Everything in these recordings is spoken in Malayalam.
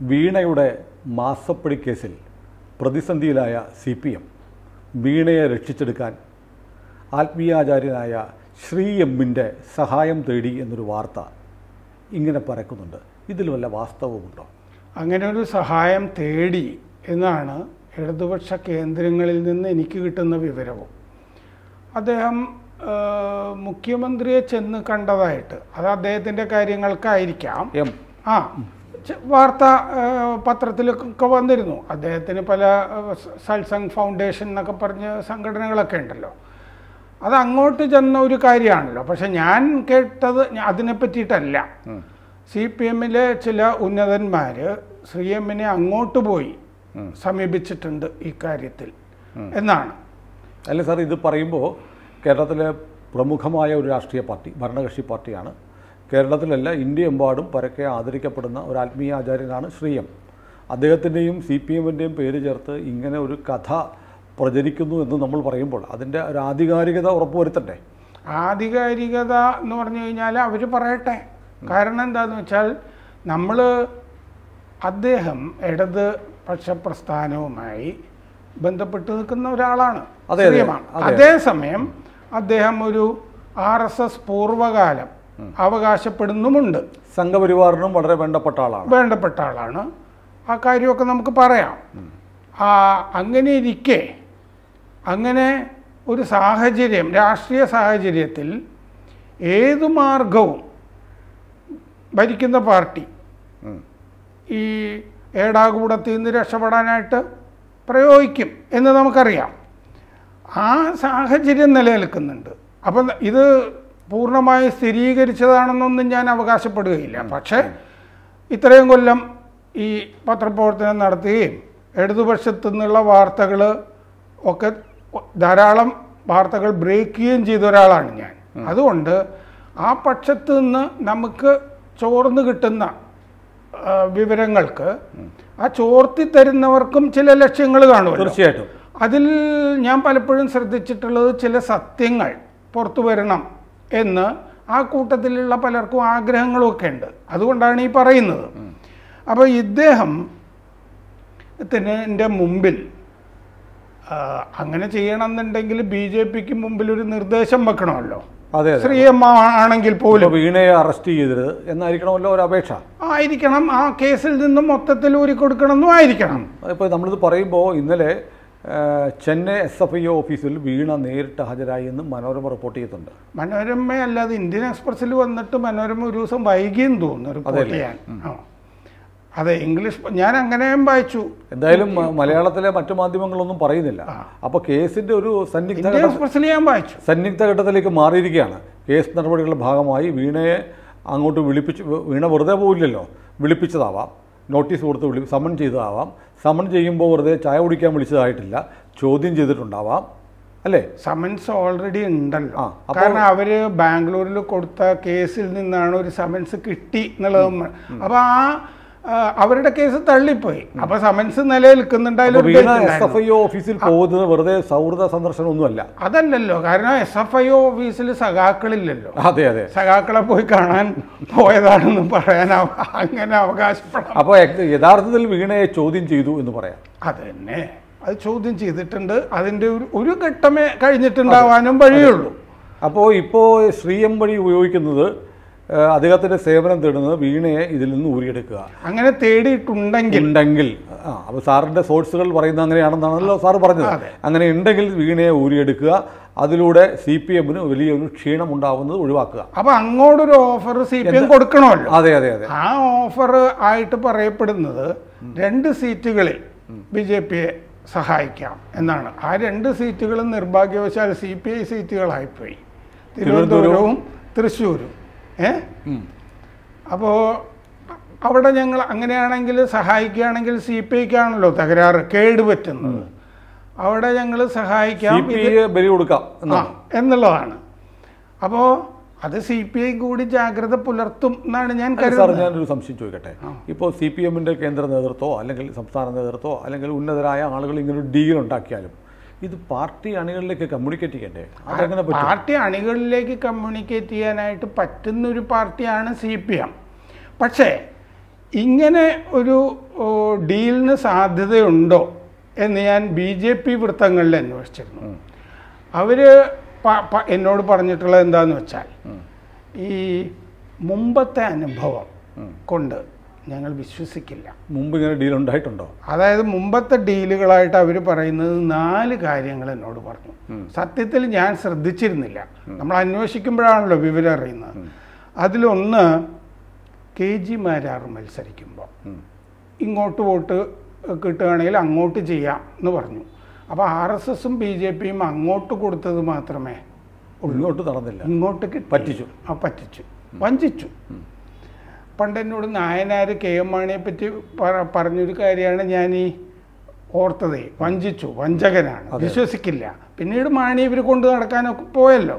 വീണയുടെ മാസപ്പടി കേസിൽ പ്രതിസന്ധിയിലായ സി പി എം വീണയെ രക്ഷിച്ചെടുക്കാൻ ആത്മീയാചാര്യനായ ശ്രീ എമ്മിൻ്റെ സഹായം തേടി എന്നൊരു വാർത്ത ഇങ്ങനെ പരക്കുന്നുണ്ട് ഇതിൽ വല്ല വാസ്തവമുണ്ടോ അങ്ങനെ ഒരു സഹായം തേടി എന്നാണ് ഇടതുപക്ഷ കേന്ദ്രങ്ങളിൽ നിന്ന് എനിക്ക് കിട്ടുന്ന വിവരവും അദ്ദേഹം ആ, മുഖ്യമന്ത്രിയെ ചെന്ന് കണ്ടതായിട്ട് അത് അദ്ദേഹത്തിൻ്റെ കാര്യങ്ങൾക്കായിരിക്കാം എം ആ ചെ- വാർത്ത ആ, പത്രത്തിലൊക്കെ വന്നിരുന്നു അദ്ദേഹത്തിന് പല ആ, സ- സത്സംഗ് ഫൗണ്ടേഷൻ എന്നൊക്കെ പറഞ്ഞ സംഘടനകളൊക്കെ ഉണ്ടല്ലോ അത് അങ്ങോട്ട് ചെന്ന ഒരു കാര്യമാണല്ലോ പക്ഷെ ഞാൻ കേട്ടത് ഞ- അതിനെ പറ്റിയിട്ടല്ല സി പി എമ്മിലെ ചില ഉന്നതന്മാർ ശ്രീ എമ്മിനെ അങ്ങോട്ട് പോയി സമീപിച്ചിട്ടുണ്ട് ഈ കാര്യത്തിൽ എന്നാണ് അല്ല സാർ ഇത് പറയുമ്പോൾ കേരളത്തിലെ പ്രമുഖമായ ഒരു രാഷ്ട്രീയ പാർട്ടി ഭരണകക്ഷി പാർട്ടിയാണ് കേരളത്തിലല്ല ഇന്ത്യയെമ്പാടും പരക്കെ ആദരിക്കപ്പെടുന്ന ഒരു ആത്മീയ ആചാര്യനാണ് ശ്രീ എം അദ്ദേഹത്തിൻ്റെയും സി പി എമ്മിൻ്റെയും പേര് ചേർത്ത് ഇങ്ങനെ ഒരു കഥ പ്രചരിക്കുന്നു എന്ന് നമ്മൾ പറയുമ്പോൾ അതിൻ്റെ ഒരു ആധികാരികത ഉറപ്പുവരുത്തണ്ടേ ആധികാരികത എന്ന് പറഞ്ഞു കഴിഞ്ഞാൽ അവർ പറയട്ടെ കാരണം എന്താന്ന് വെച്ചാൽ നമ്മൾ അദ്ദേഹം ഇടത് പക്ഷ പ്രസ്ഥാനവുമായി ബന്ധപ്പെട്ട് നിൽക്കുന്ന ഒരാളാണ് അതെ, അതെ, ശ്രീമാൻ. അതെ. അതേസമയം അദ്ദേഹം ഒരു ആർ എസ് എസ് പൂർവ്വകാലം അവകാശപ്പെടുന്നുമുണ്ട് സംഘപരിവാറിനും വളരെ വേണ്ടപ്പെട്ട ആളാണ് വേണ്ടപ്പെട്ട ആളാണ് ആ കാര്യമൊക്കെ നമുക്ക് പറയാം ആ അങ്ങനെ ഇരിക്കെ അങ്ങനെ ഒരു സാഹചര്യം രാഷ്ട്രീയ സാഹചര്യത്തിൽ ഏതു മാർഗവും ഭരിക്കുന്ന പാർട്ടി ഉം. ഈ ഏടാകൂടത്തിൽ നിന്ന് രക്ഷപ്പെടാനായിട്ട് പ്രയോഗിക്കും എന്ന് നമുക്കറിയാം ആ സാഹചര്യം നിലനിൽക്കുന്നുണ്ട് അപ്പം ഇത് പൂർണ്ണമായി സ്ഥിരീകരിച്ചതാണെന്നൊന്നും ഞാൻ അവകാശപ്പെടുകയില്ല പക്ഷേ ഇത്രയും കൊല്ലം ഈ പത്രപ്രവർത്തനം നടത്തുകയും ഇടതുപക്ഷത്തു നിന്നുള്ള വാർത്തകൾ ഒക്കെ ധാരാളം വാർത്തകൾ ബ്രേക്ക് ചെയ്യുകയും ചെയ്ത ഒരാളാണ് ഞാൻ അതുകൊണ്ട് ആ പക്ഷത്ത് നിന്ന് നമുക്ക് ചോർന്ന് കിട്ടുന്ന ആ, വിവരങ്ങൾക്ക് ആ ചോർത്തി തരുന്നവർക്കും ചില ലക്ഷ്യങ്ങൾ കാണുമല്ലോ തീർച്ചയായിട്ടും അതിൽ ഞാൻ പലപ്പോഴും ശ്രദ്ധിച്ചിട്ടുള്ളത് ചില സത്യങ്ങൾ പുറത്തു വരണം എന്ന് ആ കൂട്ടത്തിലുള്ള പലർക്കും ആഗ്രഹങ്ങളുമൊക്കെ ഉണ്ട് അതുകൊണ്ടാണ് ഈ പറയുന്നത് അപ്പോൾ ഇദ്ദേഹം ത്തിൻ്റെ മുമ്പിൽ ആ, അങ്ങനെ ചെയ്യണമെന്നുണ്ടെങ്കിൽ ബി ജെ പിക്ക് മുമ്പിൽ ഒരു നിർദ്ദേശം വെക്കണമല്ലോ അതെ അതെ ശ്രീ എം ആണെങ്കിൽ പോലും ഇപ്പോൾ വീണയെ അറസ്റ്റ് ചെയ്തത് എന്നായിരിക്കണമല്ലോ ഒരു അപേക്ഷ ആയിരിക്കണം ആ കേസിൽ നിന്നും മൊത്തത്തിൽ ഊരിക്കൊടുക്കണമെന്നും ആയിരിക്കണം ഇപ്പോൾ നമ്മളിത് പറയുമ്പോൾ ഇന്നലെ ആ, ചെന്നൈ എസ് എഫ് ഐ ഓഫീസിൽ വീണ നേരിട്ട് ഹാജരായി എന്ന് മനോരമ റിപ്പോർട്ട് ചെയ്തിട്ടുണ്ട് മനോരമ അല്ലാതെ ഇന്ത്യൻ എക്സ്പ്രസ്സിൽ വന്നിട്ട് മനോരമ ഒരു ദിവസം വൈകിയെന്ന് തോന്നുന്നു റിപ്പോർട്ട് അതെയല്ലേ? ചെയ്യാൻ ആ. അതെ ഇംഗ്ലീഷ് ഞാൻ അങ്ങനെയും വായിച്ചു എന്തായാലും മ- മലയാളത്തിലെ മറ്റു മാധ്യമങ്ങളൊന്നും പറയുന്നില്ല അപ്പോൾ കേസിന്റെ ഒരു സന്നിഗ്ധ ഇന്ത്യൻ ഘട്ട- എക്സ്പ്രസ്സിൽ ഞാൻ വായിച്ചു സന്നിഗ്ധ ഘട്ടത്തിലേക്ക് മാറിയിരിക്കുകയാണ് കേസ് നടപടികളുടെ ഭാഗമായി വീണയെ അങ്ങോട്ട് വിളിപ്പിച്ച് വീണ വെറുതെ പോയില്ലല്ലോ വിളിപ്പിച്ചതാവാം നോട്ടീസ് കൊടുത്ത് വിളി സമൺ ചെയ്തതാവാം സമൺ ചെയ്യുമ്പോൾ വെറുതെ ചായ കുടിക്കാൻ വിളിച്ചതായിട്ടില്ല ചോദ്യം ചെയ്തിട്ടുണ്ടാവാം അല്ലേ സമൻസ് ഓൾറെഡി ഉണ്ടല്ലോ ആ, അപ്പോൾ- കാരണം അവര് ബാംഗ്ലൂരിൽ കൊടുത്ത കേസിൽ നിന്നാണ് ഒരു സമൻസ് കിട്ടി എന്നുള്ളത് അപ്പൊ ആ ആ, അവരുടെ കേസ് തള്ളിപ്പോയി അപ്പൊ സമൻസ് നിലനിൽക്കുന്നുണ്ട് അപ്പോൾ അതിലൊരു വീണ date എസ് ഉണ്ടായിരുന്നു. എഫ് ഐ ഓഫീസിൽ പോകുന്നത് വെറുതെ സൗഹൃദ സന്ദർശനമൊന്നുമല്ല അതല്ലല്ലോ കാരണം എസ് എഫ് ഐ ഓഫീസിൽ സഖാക്കളില്ലല്ലോ അതെ അതെ സഖാക്കളെ പോയി കാണാൻ പോയതാണെന്ന് പറയാൻ അവ- അങ്ങനെ അവകാശപ്പെടാം അപ്പോൾ യഥാർത്ഥത്തിൽ വീണയെ ചോദ്യം ചെയ്തു എന്ന് പറയാം അത് തന്നെ അത് ചോദ്യം ചെയ്തിട്ടുണ്ട് അതിന്റെ ഒരു ഒരു ഘട്ടമേ കഴിഞ്ഞിട്ടുണ്ടാവാനും വഴിയുള്ളൂ അപ്പോൾ ഇപ്പോൾ ശ്രീ എം വഴി ഉപയോഗിക്കുന്നത് ഏഹ്, അദ്ദേഹത്തിന്റെ സേവനം തേടുന്നത് വീണയെ ഇതിൽ നിന്ന് ഊരിയെടുക്കുക അങ്ങനെ തേടിയിട്ടുണ്ടെങ്കിൽ ഉണ്ടെങ്കിൽ ആ അപ്പോൾ സാറിന്റെ സോഴ്സുകൾ പറയുന്നത് അങ്ങനെയാണെന്നാണല്ലോ സാർ പറഞ്ഞത് അതെ. അങ്ങനെ ഉണ്ടെങ്കിൽ വീണയെ ഊരിയെടുക്കുക അതിലൂടെ സി പി എമ്മിന് വലിയൊരു ക്ഷീണം ഉണ്ടാവുന്നത് ഒഴിവാക്കുക അപ്പൊ അങ്ങോട്ടൊരു ഓഫർ സി പി എം കൊടുക്കണമല്ലോ അതെ അതെ അതെ ആ ഓഫർ ആയിട്ട് പറയപ്പെടുന്നത് രണ്ട് സീറ്റുകളിൽ ബി ജെ പിയെ സഹായിക്കാം എന്നാണ് ആ രണ്ട് സീറ്റുകളും നിർഭാഗ്യവശാൽ സി പി ഐ സീറ്റുകളായിപ്പോയി തിരുവനന്തപുരവും തൃശ്ശൂരും ഏ അപ്പോൾ അവിടെ ഞങ്ങൾ അങ്ങനെയാണെങ്കിൽ സഹായിക്കുകയാണെങ്കിൽ സി പി ഐക്കാണല്ലോ തകരാറ് കേട് പറ്റുന്നത് അവിടെ ഞങ്ങൾ സി സഹായിക്കാം പി ഇത് ഐ ബലി കൊടുക്കാം ആ എന്നാണ് എന്നുള്ളതാണ് അപ്പോൾ അത് സി പി ഐ കൂടി ജാഗ്രത പുലർത്തും എന്നാണ് ഞാൻ അല്ല സാർ കരുതുന്നത് ഞാനൊരു സംശയം ചോദിക്കട്ടെ ഇപ്പോൾ സി പി എമ്മിൻ്റെ കേന്ദ്ര നേതൃത്വമോ അല്ലെങ്കിൽ സംസ്ഥാന നേതൃത്വമോ അല്ലെങ്കിൽ ഉന്നതരായ ആളുകൾ ഇങ്ങനെ ഒരു ഡീൽ ഉണ്ടാക്കിയാലും ഇത് പാർട്ടി അണികളിലേക്ക് കമ്മ്യൂണിക്കേറ്റ് ചെയ്യണ്ടേ അതെങ്ങനെ പറ്റും പാർട്ടി അണികളിലേക്ക് കമ്മ്യൂണിക്കേറ്റ് ചെയ്യാനായിട്ട് പറ്റുന്ന ഒരു പാർട്ടിയാണ് സി പി എം പക്ഷേ ഇങ്ങനെ ഒരു ഓ, ഡീലിന് സാധ്യതയുണ്ടോ എന്ന് ഞാൻ ബി ജെ പി വൃത്തങ്ങളിൽ അന്വേഷിച്ചിരുന്നു അവർ എന്നോട് പറഞ്ഞിട്ടുള്ളത് എന്താന്ന് വെച്ചാൽ ഈ മുമ്പത്തെ അനുഭവം കൊണ്ട് ഞങ്ങൾ വിശ്വസിക്കില്ല മുമ്പ് ഇങ്ങനെ ഡീൽ ഉണ്ടായിട്ടുണ്ടോ അതായത് മുമ്പത്തെ ഡീലുകളായിട്ട് അവർ പറയുന്നത് നാല് കാര്യങ്ങൾ എന്നോട് പറഞ്ഞു സത്യത്തിൽ ഞാൻ ശ്രദ്ധിച്ചിരുന്നില്ല നമ്മൾ അന്വേഷിക്കുമ്പോഴാണല്ലോ വിവരം അറിയുന്നത് അതിലൊന്ന് കെ ജി മാരാർ മത്സരിക്കുമ്പോൾ ഇങ്ങോട്ട് വോട്ട് കിട്ടുകയാണെങ്കിൽ അങ്ങോട്ട് ചെയ്യാം എന്ന് പറഞ്ഞു അപ്പോൾ ആർ എസ് എസും ബി ജെ പിയും അങ്ങോട്ട് കൊടുത്തത് മാത്രമേ ഇങ്ങോട്ട് നടന്നില്ല ഇങ്ങോട്ട് കിട്ടി പറ്റിച്ചു. ആ പറ്റിച്ചു വഞ്ചിച്ചു പണ്ട് എന്നോട് നായനാർ കെ എം മാണിയെ പറ്റി പറ- പറഞ്ഞൊരു കാര്യമാണ് ഞാൻ ഈ ഓർത്തതേ വഞ്ചിച്ചു വഞ്ചകനാണ് വിശ്വസിക്കില്ല പിന്നീട് മാണി ഇവർ കൊണ്ട് നടക്കാനൊക്കെ പോയല്ലോ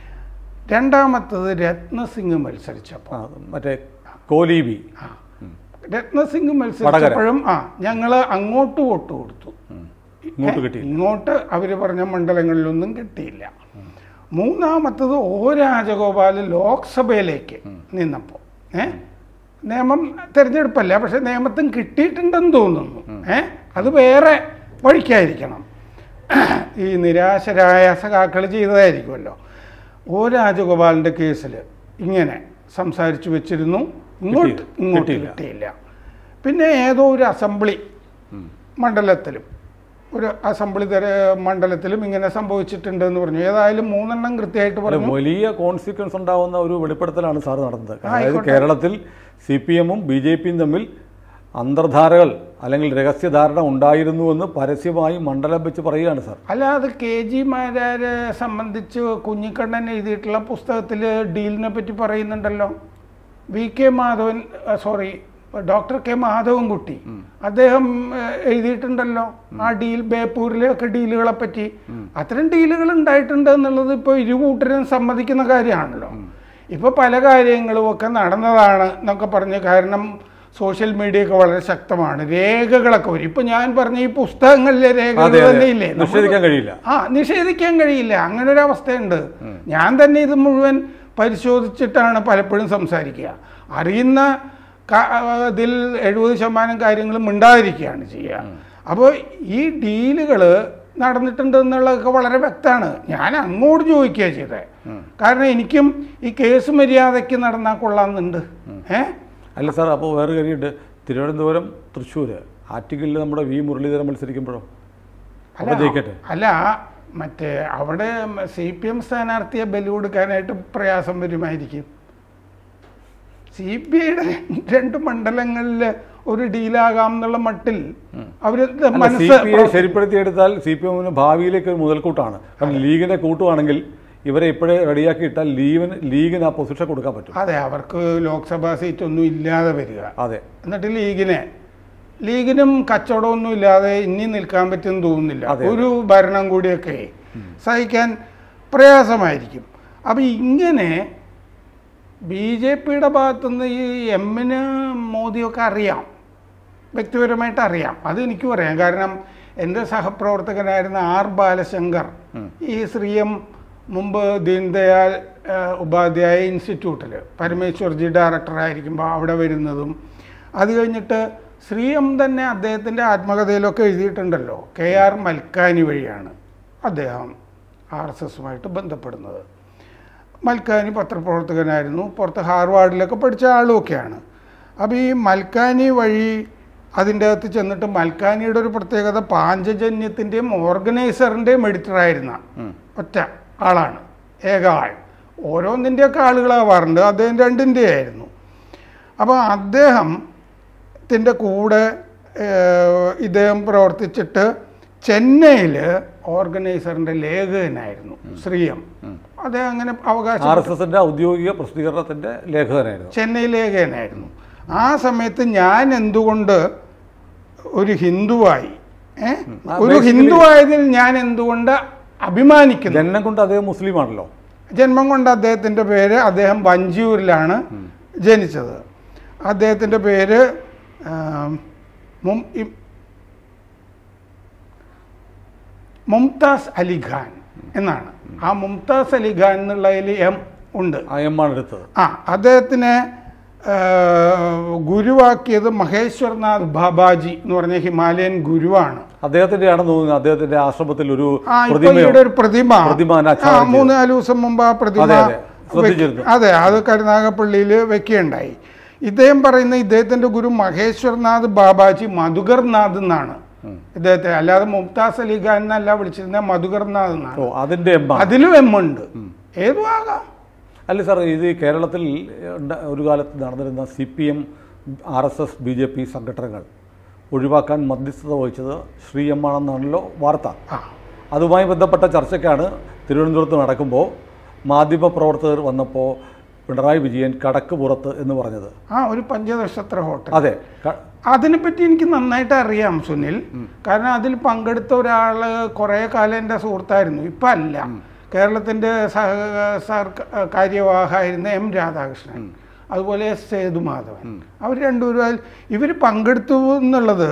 രണ്ടാമത്തത് രത്നസിംഗ് മത്സരിച്ചപ്പോൾ ആ മറ്റേ കോലീബി ആ രത്നസിംഗ് മത്സരിച്ചപ്പോഴും ആ ഞങ്ങൾ അങ്ങോട്ട് വോട്ട് കൊടുത്തു ഇങ്ങോട്ട് കിട്ടിയില്ല ഇങ്ങോട്ട് അവർ പറഞ്ഞ മണ്ഡലങ്ങളിലൊന്നും കിട്ടിയില്ല മൂന്നാമത്തത് ഒ രാജഗോപാൽ ലോക്സഭയിലേക്ക് നിന്നപ്പോൾ ഏ നിയമം തിരഞ്ഞെടുപ്പല്ല പക്ഷെ നിയമത്തും കിട്ടിയിട്ടുണ്ടെന്ന് തോന്നുന്നു ഏ അത് വേറെ വഴിക്കായിരിക്കണം ഈ നിരാശരായ സഖാക്കൾ ചെയ്തതായിരിക്കുമല്ലോ ഒ രാജഗോപാലിൻ്റെ കേസിൽ ഇങ്ങനെ സംസാരിച്ചു വെച്ചിരുന്നു ഇങ്ങോട്ട് കിട്ടിയില്ല. ഇങ്ങോട്ട് കിട്ടിയില്ല. കിട്ടിയില്ല പിന്നെ ഏതോ ഒരു അസംബ്ലി മണ്ഡലത്തിലും ഒരു അസംബ്ലി തര മണ്ഡലത്തിലും ഇങ്ങനെ സംഭവിച്ചിട്ടുണ്ട് എന്ന് പറഞ്ഞു ഏതായാലും മൂന്നെണ്ണം കൃത്യമായിട്ട് അല്ല, പറഞ്ഞു വലിയ കോൺസിക്വൻസ് ഉണ്ടാവുന്ന ഒരു വെളിപ്പെടുത്തലാണ് സാർ നടന്നത് അതായത് ആയിക്കോട്ടെ. കേരളത്തിൽ സി പി എമ്മും ബി ജെ പിയും തമ്മിൽ അന്തർധാരകൾ അല്ലെങ്കിൽ രഹസ്യധാരണ ഉണ്ടായിരുന്നുവെന്ന് പരസ്യമായി മണ്ഡലം വെച്ച് പറയുകയാണ് സാർ അല്ല അത് കെ ജി മാരാരെ സംബന്ധിച്ച് കുഞ്ഞിക്കണ്ണൻ എഴുതിയിട്ടുള്ള പുസ്തകത്തിൽ ഡീലിനെ പറ്റി പറയുന്നുണ്ടല്ലോ V K Madhavan sorry doctor K Madhavankutty അദ്ദേഹം ഏഹ്, എഴുതിയിട്ടുണ്ടല്ലോ ആ ഡീൽ ബേപ്പൂരിലെ ഒക്കെ ഡീലുകളെ പറ്റി അത്തരം ഡീലുകൾ ഉണ്ടായിട്ടുണ്ട് എന്നുള്ളത് ഇപ്പോൾ ഇരുകൂട്ടരും സമ്മതിക്കുന്ന കാര്യമാണല്ലോ ഇപ്പോൾ പല കാര്യങ്ങളും ഒക്കെ നടന്നതാണ് എന്നൊക്കെ പറഞ്ഞ് കാരണം സോഷ്യൽ മീഡിയ ഒക്കെ വളരെ ശക്തമാണ് രേഖകളൊക്കെ വരും ഇപ്പൊ ഞാൻ പറഞ്ഞ ഈ പുസ്തകങ്ങളിലെ രേഖകൾ അതെ, അതെ. തന്നെ ഇല്ലേ നമ്മൾ- നിഷേധിക്കാൻ കഴിയില്ല. ആ നിഷേധിക്കാൻ കഴിയില്ല അങ്ങനെ ഒരു അവസ്ഥയുണ്ട് ഞാൻ തന്നെ ഇത് മുഴുവൻ പരിശോധിച്ചിട്ടാണ് പലപ്പോഴും സംസാരിക്കുക അറിയുന്ന ക- ഇതിൽ എഴുപത് ശതമാനം കാര്യങ്ങളും മിണ്ടാതിരിക്കുകയാണ് ചെയ്യുക അപ്പോൾ ഈ ഡീലുകൾ നടന്നിട്ടുണ്ട് എന്നുള്ളതൊക്കെ വളരെ വ്യക്തമാണ് ഞാൻ അങ്ങോട്ട് ചോദിക്കുക ചെയ്തത് കാരണം എനിക്കും ഈ കേസ് മര്യാദയ്ക്ക് നടന്നാൽ കൊള്ളാമെന്നുണ്ട് ഏ അല്ല സാർ അപ്പോൾ വേറെ കാര്യമുണ്ട് തിരുവനന്തപുരം തൃശ്ശൂർ ആറ്റിങ്ങലിൽ നമ്മുടെ വി മുരളീധരൻ മത്സരിക്കുമ്പോഴോ അപ്പോൾ ജയിക്കട്ടെ അല്ല മറ്റേ അവിടെ സി പി എം സ്ഥാനാർത്ഥിയെ ബലി കൊടുക്കാനായിട്ട് പ്രയാസം വരുമായിരിക്കും സി പി ഐയുടെ രണ്ട് മണ്ഡലങ്ങളിൽ ഒരു ഡീലാകാം എന്നുള്ള മട്ടിൽ അവര് സി മനസ്സ് പി ഐ ശരിപ്പെടുത്തിയെടുത്താൽ സി പി എമ്മിന് ഭാവിയിലേക്ക് ഒരു മുതൽക്കൂട്ടാണ് കാരണം ലീഗിനെ കൂട്ടുവാണെങ്കിൽ ഇവരെ ഇപ്പോഴേ റെഡിയാക്കി ഇട്ടാൽ ലീവിന് ലീഗിന് ആ പൊസിഷൻ കൊടുക്കാൻ പറ്റും അതെ അവർക്ക് ലോക്സഭാ സീറ്റ് ഒന്നും ഇല്ലാതെ വരിക അതെ എന്നിട്ട് ലീഗിനെ ലീഗിനും കച്ചവടമൊന്നും ഇല്ലാതെ ഇനി നിൽക്കാൻ പറ്റുമെന്ന് തോന്നുന്നില്ല അതെ. ഒരു ഭരണം കൂടിയൊക്കെ സഹിക്കാൻ പ്രയാസമായിരിക്കും അപ്പം ഇങ്ങനെ ബി ജെ പിയുടെ ഭാഗത്തുനിന്ന് ഈ എമ്മിന് മോദിയൊക്കെ അറിയാം വ്യക്തിപരമായിട്ട് അറിയാം അത് എനിക്കും അറിയാം കാരണം എൻ്റെ സഹപ്രവർത്തകനായിരുന്ന ആർ ബാലശങ്കർ ഈ ശ്രീ എം മുമ്പ് ദീൻദയാൽ ഏഹ്, ഉപാധ്യായ ഇൻസ്റ്റിറ്റ്യൂട്ടിൽ പരമേശ്വർജി ഡയറക്ടറായിരിക്കുമ്പോൾ അവിടെ വരുന്നതും അത് കഴിഞ്ഞിട്ട് ശ്രീ എം തന്നെ അദ്ദേഹത്തിൻ്റെ ആത്മകഥയിലൊക്കെ എഴുതിയിട്ടുണ്ടല്ലോ കെ ആർ മൽക്കാനി വഴിയാണ് അദ്ദേഹം ആർ എസ് എസുമായിട്ട് ബന്ധപ്പെടുന്നത് മൽക്കാനി പത്രപ്രവർത്തകനായിരുന്നു പുറത്ത് ഹാർവാർഡിലൊക്കെ പഠിച്ച ആളുമൊക്കെയാണ് അപ്പോൾ ഈ മൽക്കാനി വഴി അതിൻ്റെ അകത്ത് ചെന്നിട്ട് മൽക്കാനിയുടെ ഒരു പ്രത്യേകത പാഞ്ചജന്യത്തിൻ്റെയും ഓർഗനൈസറിൻ്റെയും എഡിറ്ററായിരുന്ന ഒറ്റ ആളാണ് ഏക ആൾ ഓരോന്നിൻ്റെയൊക്കെ ആളുകളാവാറുണ്ട് അദ്ദേഹം രണ്ടിൻ്റെ ആയിരുന്നു അപ്പോൾ അദ്ദേഹത്തിൻ്റെ കൂടെ ഏഹ്, ഇദ്ദേഹം പ്രവർത്തിച്ചിട്ട് ചെന്നൈയിൽ ഓർഗനൈസറിൻ്റെ ലേഖകനായിരുന്നു ശ്രീയം അദ്ദേഹം അങ്ങനെ അവകാശം ആർ എസ് എസിന്റെ ഔദ്യോഗിക പ്രസിദ്ധീകരണത്തിന്റെ ലേഖകനായിരുന്നു ചെന്നൈ ലേഖകനായിരുന്നു ആ സമയത്ത് ഞാൻ എന്തുകൊണ്ട് ഒരു ഹിന്ദുവായി ഏ? ആ, ഒരു basically- ഹിന്ദുവായതിൽ ഞാൻ എന്തുകൊണ്ട് അഭിമാനിക്കുന്നു ജനനം കൊണ്ട് അദ്ദേഹം മുസ്ലിമാണല്ലോ ജന്മം കൊണ്ട് അദ്ദേഹത്തിൻ്റെ പേര് അദ്ദേഹം വഞ്ചിയൂരിലാണ് ജനിച്ചത് അദ്ദേഹത്തിൻ്റെ പേര് ആം, മും- ഇ- മുംതാസ് അലി ഖാൻ എന്നാണ് ആ മുംതാസ് അലി ഖാൻ എന്നുള്ളതിൽ എം ഉണ്ട് ആ എം ആണ് എടുത്തത് ആ അദ്ദേഹത്തിന് ഏഹ്, ഗുരുവാക്കിയത് മഹേശ്വർനാഥ് ബാബാജി എന്ന് പറഞ്ഞ ഹിമാലയൻ ഗുരുവാണ് അദ്ദേഹത്തിന്റെയാണെന്ന് തോന്നുന്നു അദ്ദേഹത്തിന്റെ ആശ്രമത്തിൽ ഒരു ആ ഇപ്പൊ പ്രതിമയോ ഈയിടെ ഒരു പ്രതിമ പ്രതിമ ആ അനാച്ഛാദനം മൂന്ന് നാല് ദിവസം മുമ്പ് ആ പ്രതിമ അതെ, അതെ. ശ്രദ്ധിച്ചിരുന്നു. വെക്ക- അതെ അത് കരുനാഗപ്പള്ളിയിൽ വെക്കുകയുണ്ടായി ഇദ്ദേഹം പറയുന്ന ഇദ്ദേഹത്തിന്റെ ഗുരു മഹേശ്വർനാഥ് ബാബാജി മധുകർനാഥ് എന്നാണ് ഇദ്ദേഹത്തെ അല്ലാതെ മുംതാസ് അലി ഖാൻ എന്നല്ല വിളിച്ചിരുന്ന മധുകർനാഥ് എന്നാണ് ഓ അതിന്റെ എം ആണ്. അതിലും എം ഉണ്ട് ഏതും ആകാം അല്ല സാർ ഇത് ഈ കേരളത്തിൽ ഉണ്ട- ഒരു കാലത്ത് നടന്നിരുന്ന C P M R S S B J P സംഘടനകൾ ഒഴിവാക്കാൻ മധ്യസ്ഥത വഹിച്ചത് ശ്രീ എം ആണെന്നാണല്ലോ വാർത്ത ആ അതുമായി ബന്ധപ്പെട്ട ചർച്ചയ്ക്കാണ് തിരുവനന്തപുരത്ത് നടക്കുമ്പോൾ മാധ്യമപ്രവർത്തകർ വന്നപ്പോൾ പിണറായി വിജയൻ കടക്ക് പുറത്ത് എന്ന് പറഞ്ഞത് ആ ഒരു പഞ്ചനക്ഷത്ര ഹോട്ടൽ അതെ ക- അതിനെപ്പറ്റി എനിക്ക് നന്നായിട്ട് അറിയാം സുനിൽ കാരണം അതിൽ പങ്കെടുത്ത ഒരാൾ കുറേ കാലം എൻ്റെ സുഹൃത്തായിരുന്നു ഇപ്പം അല്ല കേരളത്തിൻ്റെ സഹ സർക്ക കാര്യവാഹായിരുന്ന എം രാധാകൃഷ്ണൻ അതുപോലെ എസ് സേതുമാധവൻ അവർ രണ്ടുപേരും ഇവർ പങ്കെടുത്തു എന്നുള്ളത്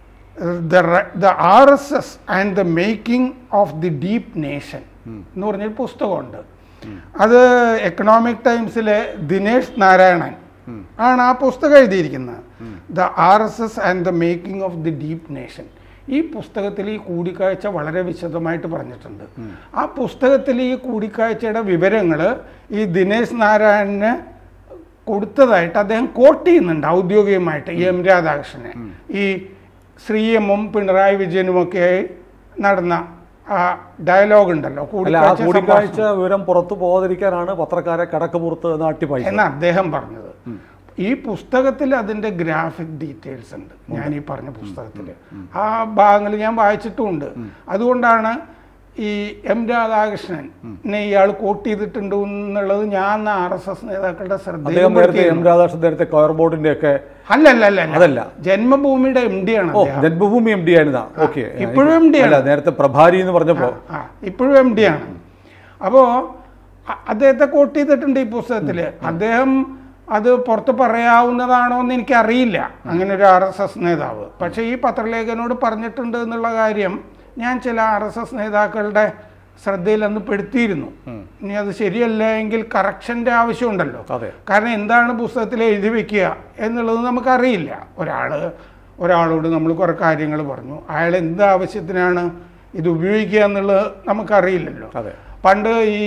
the R S S and the making of the deep nation എന്ന് പറഞ്ഞൊരു പുസ്തകമുണ്ട് അത് എക്കണോമിക് ടൈംസിലെ ദിനേഷ് നാരായണൻ ആണ് ആ പുസ്തകം എഴുതിയിരിക്കുന്നത് the R S S and the making of the deep nation ഈ പുസ്തകത്തിൽ ഈ കൂടിക്കാഴ്ച വളരെ വിശദമായിട്ട് പറഞ്ഞിട്ടുണ്ട് ആ പുസ്തകത്തിൽ ഈ കൂടിക്കാഴ്ചയുടെ വിവരങ്ങൾ ഈ ദിനേശ് നാരായണന് കൊടുത്തതായിട്ട് അദ്ദേഹം കോട്ട് ചെയ്യുന്നുണ്ട് ഔദ്യോഗികമായിട്ട് ഈ എം രാധാകൃഷ്ണനെ ഈ ശ്രീ എമ്മും പിണറായി വിജയനുമൊക്കെ നടന്ന ആ ഡയലോഗ് ഉണ്ടല്ലോ അല്ല ആ കൂടിക്കാഴ്ച കൂടിക്കാഴ്ച വിവരം പുറത്തു പോകാതിരിക്കാനാണ് പത്രക്കാരെ കടക്ക് പുറത്ത് നാട്ടിപ്പായി എന്ന് അദ്ദേഹം പറഞ്ഞത് ഈ പുസ്തകത്തിൽ അതിൻ്റെ ഗ്രാഫിക് ഡീറ്റെയിൽസ് ഉണ്ട് ഞാൻ ഈ പറഞ്ഞ പുസ്തകത്തിൽ ആ ഭാഗങ്ങൾ ഞാൻ വായിച്ചിട്ടുമുണ്ട് അതുകൊണ്ടാണ് ഈ എം രാധാകൃഷ്ണനെ ഇയാൾ കോട്ട് ചെയ്തിട്ടുണ്ട് എന്നുള്ളത് ഞാൻ ആർ എസ് എസ് നേതാക്കളുടെ അദ്ദേഹം നേരത്തെ എം ശ്രദ്ധയിൽ രാധാകൃഷ്ണൻ നേരത്തെ കയർ ബോർഡിന്റെ ഒക്കെ അല്ല അല്ല അല്ല അല്ല അതല്ല. ജന്മഭൂമിയുടെ എം ഡി ആണ് ഓ അദ്ദേഹം ജന്മഭൂമി എം ഡി ആയിരുന്നാ ഓക്കെ ഇപ്പോഴും MD ആണ്. അല്ല നേരത്തെ പ്രഭാരി എന്ന് പറഞ്ഞപ്പോ ആ ഇപ്പോഴും എം ഡി ആണ് അപ്പോൾ അദ്ദേഹത്തെ കോട്ട് ചെയ്തിട്ടുണ്ട് ഈ പുസ്തകത്തിൽ അദ്ദേഹം അത് പുറത്ത് പറയാവുന്നതാണോ എന്ന് എനിക്കറിയില്ല അങ്ങനെ ഒരു ആർ എസ് എസ് നേതാവ് പക്ഷേ ഈ പത്രലേഖനോട് പറഞ്ഞിട്ടുണ്ട് എന്നുള്ള കാര്യം ഞാൻ ചില ആർ എസ് എസ് നേതാക്കളുടെ ശ്രദ്ധയിൽ അന്ന് പെടുത്തിയിരുന്നു ഇനി അത് ശരിയല്ല എങ്കിൽ കറക്ഷൻ്റെ ആവശ്യമുണ്ടല്ലോ അതെ കാരണം എന്താണ് പുസ്തകത്തിൽ എഴുതി വെക്കുക എന്നുള്ളത് നമുക്കറിയില്ല ഒരാൾ ഒരാളോട് നമ്മൾ കുറേ കാര്യങ്ങൾ പറഞ്ഞു അയാൾ എന്ത് ആവശ്യത്തിനാണ് ഇത് ഉപയോഗിക്കുക എന്നുള്ളത് നമുക്കറിയില്ലല്ലോ അതെ പണ്ട് ഈ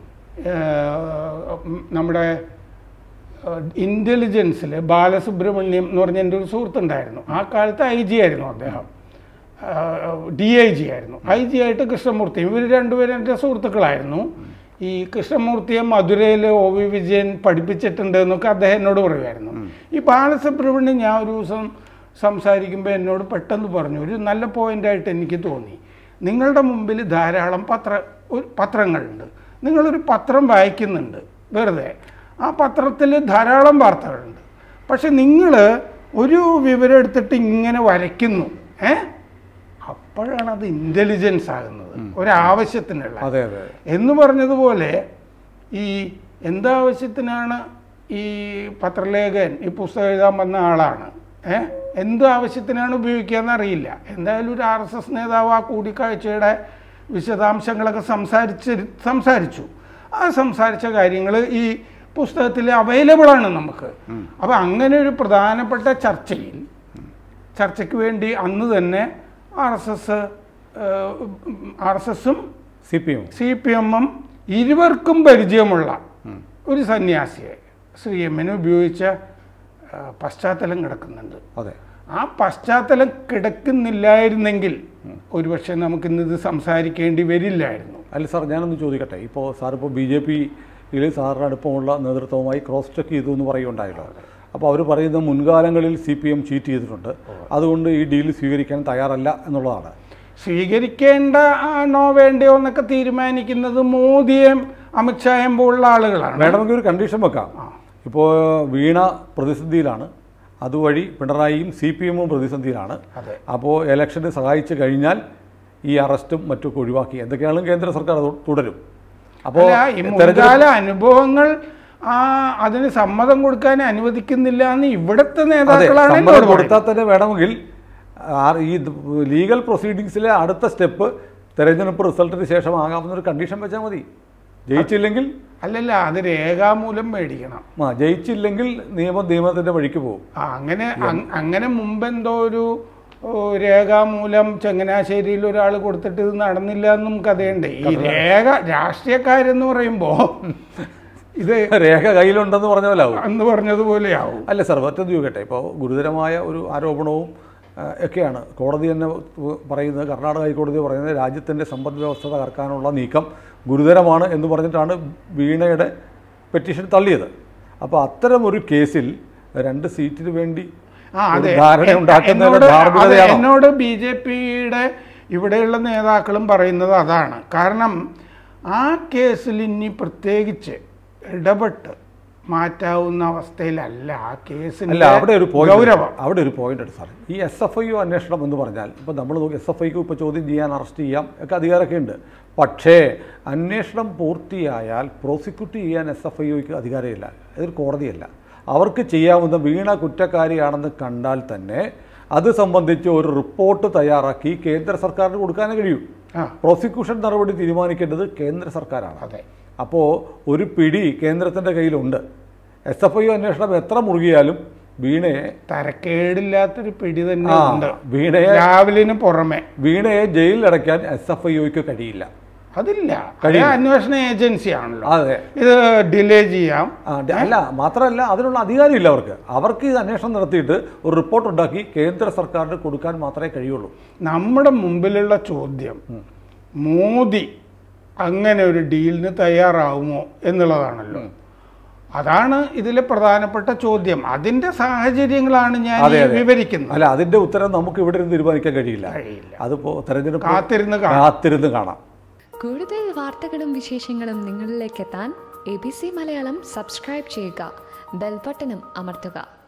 ഏഹ്, ഉം, നമ്മുടെ ഇൻ്റലിജൻസിൽ ബാലസുബ്രഹ്മണ്യം എന്ന് പറഞ്ഞ എൻ്റെ ഒരു സുഹൃത്തുണ്ടായിരുന്നു ആ കാലത്ത് ഐ ജി ആയിരുന്നു അദ്ദേഹം ഡി ഐ ജി ആയിരുന്നു ഐ ജി ആയിട്ട് കൃഷ്ണമൂർത്തി ഇവർ രണ്ടുപേരും എൻ്റെ സുഹൃത്തുക്കളായിരുന്നു ഈ കൃഷ്ണമൂർത്തിയെ മധുരയിൽ ഒ വി വിജയൻ പഠിപ്പിച്ചിട്ടുണ്ട് എന്നൊക്കെ അദ്ദേഹം എന്നോട് പറയുമായിരുന്നു ഈ ബാലസുബ്രഹ്മണ്യം ഞാൻ ഒരു ദിവസം സംസാരിക്കുമ്പോൾ എന്നോട് പെട്ടെന്ന് പറഞ്ഞു ഒരു നല്ല പോയിൻ്റായിട്ട് എനിക്ക് തോന്നി നിങ്ങളുടെ മുമ്പിൽ ധാരാളം പത്ര ഒരു പത്രങ്ങളുണ്ട് നിങ്ങളൊരു പത്രം വായിക്കുന്നുണ്ട് വെറുതെ ആ പത്രത്തിൽ ധാരാളം വാർത്തകളുണ്ട് പക്ഷെ നിങ്ങൾ ഒരു വിവരം എടുത്തിട്ട് ഇങ്ങനെ വരയ്ക്കുന്നു ഏ അപ്പോഴാണ് അത് ഇൻ്റലിജൻസ് ആകുന്നത് ഒരാവശ്യത്തിനുള്ള അതെ അതെ എന്ന് പറഞ്ഞതുപോലെ ഈ എന്താവശ്യത്തിനാണ് ഈ പത്രലേഖകൻ ഈ പുസ്തകം എഴുതാൻ വന്ന ആളാണ് ഏ എന്ത് ആവശ്യത്തിനാണ് ഉപയോഗിക്കുക അറിയില്ല എന്തായാലും ഒരു ആർ എസ് എസ് നേതാവ് ആ കൂടിക്കാഴ്ചയുടെ വിശദാംശങ്ങളൊക്കെ സംസാരിച്ച് സംസാരിച്ചു ആ സംസാരിച്ച കാര്യങ്ങൾ ഈ പുസ്തകത്തിൽ അവൈലബിൾ ആണ് നമുക്ക് അപ്പോൾ അങ്ങനെ ഒരു പ്രധാനപ്പെട്ട ചർച്ചയിൽ ചർച്ചയ്ക്ക് വേണ്ടി അന്ന് തന്നെ R S S R S എസും C P M C P എമ്മും ഇരുവർക്കും പരിചയമുള്ള ഒരു സന്യാസിയെ ശ്രീ എമ്മിനെ ഉപയോഗിച്ച ആ, പശ്ചാത്തലം കിടക്കുന്നുണ്ട് അതെ ആ പശ്ചാത്തലം കിടക്കുന്നില്ലായിരുന്നെങ്കിൽ ഒരുപക്ഷെ നമുക്കിന്നിത് സംസാരിക്കേണ്ടി വരില്ലായിരുന്നു അല്ല സാർ ഞാനൊന്ന് ചോദിക്കട്ടെ ഇപ്പോൾ സാർ ഇപ്പോൾ ബി ജെ പിയിൽ സാറിന് അടുപ്പമുള്ള നേതൃത്വവുമായി ക്രോസ് ചെക്ക് ചെയ്തു എന്ന് പറയുണ്ടായല്ലോ അപ്പോൾ അവർ പറയുന്ന മുൻകാലങ്ങളിൽ സി പി എം ചീറ്റ് ചെയ്തിട്ടുണ്ട് അതുകൊണ്ട് ഈ ഡീൽ സ്വീകരിക്കാൻ തയ്യാറല്ല എന്നുള്ളതാണ് സ്വീകരിക്കേണ്ട ആണോ വേണ്ടയോ എന്നൊക്കെ തീരുമാനിക്കുന്നത് മോദിയും അമിത്ഷായും പോലുള്ള ആളുകളാണ് വേണമെങ്കിൽ ഒരു കണ്ടീഷൻ വെക്കാം ഇപ്പോൾ വീണ പ്രതിസന്ധിയിലാണ് അതുവഴി പിണറായിയും സി പി എമ്മും പ്രതിസന്ധിയിലാണ് അതെ അപ്പോൾ ഇലക്ഷന് സഹായിച്ചു കഴിഞ്ഞാൽ ഈ അറസ്റ്റും മറ്റൊക്കെ ഒഴിവാക്കി എന്തൊക്കെയാണെങ്കിലും കേന്ദ്ര സർക്കാർ അത് തുടരും അപ്പോൾ അല്ല ഈ മുൻകാല അനുഭവങ്ങൾ ആ അതിന് സമ്മതം കൊടുക്കാൻ അനുവദിക്കുന്നില്ല എന്ന് ഇവിടുത്തെ അതെ നേതാക്കളാണ് സമ്മതം എന്നോട് കൊടുത്താൽ പറയുന്നത്. തന്നെ വേണമെങ്കിൽ ആ ഈ ലീഗൽ പ്രൊസീഡിങ്സിലെ അടുത്ത സ്റ്റെപ്പ് തെരഞ്ഞെടുപ്പ് റിസൾട്ടിന് ശേഷം ആകാവുന്ന ഒരു കണ്ടീഷൻ വെച്ചാൽ മതി ജയിച്ചില്ലെങ്കിൽ അല്ലല്ല അത് രേഖാമൂലം മേടിക്കണം ആ ജയിച്ചില്ലെങ്കിൽ നിയമം നിയമത്തിൻ്റെ വഴിക്ക് പോകും ആ, അങ്ങനെ അങ്- അങ്ങനെ മുമ്പെന്തോ ഒരു ഓ, രേഖാമൂലം ചങ്ങനാശ്ശേരിയിൽ ഒരാൾ കൊടുത്തിട്ട് ഇത് നടന്നില്ല എന്നും കഥയുണ്ട് ഈ രേഖ രാഷ്ട്രീയക്കാരെന്ന് പറയുമ്പോ ഇത് രേഖ കയ്യിലുണ്ടെന്ന് പറഞ്ഞ പോലെ ആവും അന്ന് പറഞ്ഞതുപോലെയാവും അല്ല സാർ മറ്റൊന്ന് ചോദിക്കട്ടെ ഇപ്പോൾ ഗുരുതരമായ ഒരു ആരോപണവും ആ, ഒക്കെയാണ് കോടതി തന്നെ പറയുന്നത് കർണാടക ഹൈക്കോടതി പറയുന്നത് രാജ്യത്തിൻ്റെ സമ്പദ് വ്യവസ്ഥ തകർക്കാനുള്ള നീക്കം ഗുരുതരമാണ് എന്ന് പറഞ്ഞിട്ടാണ് വീണയുടെ പെറ്റീഷൻ തള്ളിയത് അപ്പോൾ അത്തരം ഒരു കേസിൽ രണ്ട് സീറ്റിന് വേണ്ടി ആ ഒരു അതെ ധാരണ എ- ഉണ്ടാക്കുന്നതിന് എന്നോട് അതെ, ധാർമ്മികതയാണോ എന്നോട് ബി ജെ പിയുടെ ഇവിടെയുള്ള നേതാക്കളും പറയുന്നത് അതാണ് കാരണം ആ കേസിൽ ഇനി പ്രത്യേകിച്ച് ഇടപെട്ട് മാറ്റാവുന്ന അവസ്ഥയിലല്ല ആ അല്ല കേസിന്റെ അവിടെ ഒരു പോയിന്റ് ഗൗരവം അവിടെ ഒരു പോയിന്റ് ഉണ്ട് സാർ ഈ എസ് എഫ് ഐ അന്വേഷണം എന്ന് പറഞ്ഞാൽ ഇപ്പോൾ നമ്മൾ നോക്കി എസ് എഫ് ഐക്ക് ഇപ്പോൾ ചോദ്യം ചെയ്യാൻ അറസ്റ്റ് ചെയ്യാം ഒക്കെ അധികാരമൊക്കെ ഉണ്ട് പക്ഷേ അന്വേഷണം പൂർത്തിയായാൽ പ്രോസിക്യൂട്ട് ചെയ്യാൻ എസ് എഫ് ഐക്ക് അധികാരമില്ല ഇതൊരു കോടതിയല്ല അവർക്ക് ചെയ്യാവുന്ന വീണ കുറ്റക്കാരിയാണെന്ന് കണ്ടാൽ തന്നെ അത് സംബന്ധിച്ച് ഒരു റിപ്പോർട്ട് തയ്യാറാക്കി കേന്ദ്ര സർക്കാരിന് കൊടുക്കാനേ കഴിയൂ ആ പ്രോസിക്യൂഷൻ നടപടി തീരുമാനിക്കേണ്ടത് കേന്ദ്ര സർക്കാരാണ് അതെ അപ്പോൾ ഒരു പിടി കേന്ദ്രത്തിൻ്റെ കയ്യിലുണ്ട് എസ് എഫ് ഐ അന്വേഷണം എത്ര മുറുകിയാലും വീണയെ തരക്കേടില്ലാത്തൊരു പിടി തന്നെ ആ, ഉണ്ട് വീണയെ രാവിലിന് പുറമെ വീണയെ ജയിലിലടയ്ക്കാൻ എസ് എഫ് ഐക്ക് കഴിയില്ല അതില്ല അത് കഴിയില്ല. അന്വേഷണ ഏജൻസി ആണല്ലോ അതെ ഇത് ഡിലേ ചെയ്യാം ആ, ഡ- അല്ല മാത്രമല്ല അതിനുള്ള അധികാരമില്ല അവർക്ക് അവർക്ക് ഇത് അന്വേഷണം നടത്തിയിട്ട് ഒരു റിപ്പോർട്ട് ഉണ്ടാക്കി കേന്ദ്ര സർക്കാരിന് കൊടുക്കാൻ മാത്രമേ കഴിയുള്ളൂ നമ്മുടെ മുമ്പിലുള്ള ചോദ്യം മോദി അങ്ങനെ ഒരു ഡീലിന് തയ്യാറാവുമോ എന്നുള്ളതാണല്ലോ അതാണ് ഇതിലെ പ്രധാനപ്പെട്ട ചോദ്യം അതിന്റെ സാഹചര്യങ്ങളാണ് ഞാൻ ഈ അതെ, അതെ. വിവരിക്കുന്നത് അല്ല അതിന്റെ ഉത്തരം നമുക്ക് ഇവിടെ ഇരുന്ന് തീരുമാനിക്കാൻ കഴിയില്ല കഴിയില്ല. അതിപ്പോ തെരഞ്ഞെടുപ്പ് കാത്തിരുന്ന് കാണാം കാത്തിരുന്ന് കാണാം കൂടുതൽ വാർത്തകളും വിശേഷങ്ങളും നിങ്ങളിലേക്ക് എത്താൻ A B C Malayalam subscribe ചെയ്യുക ബെൽബട്ടനും അമർത്തുക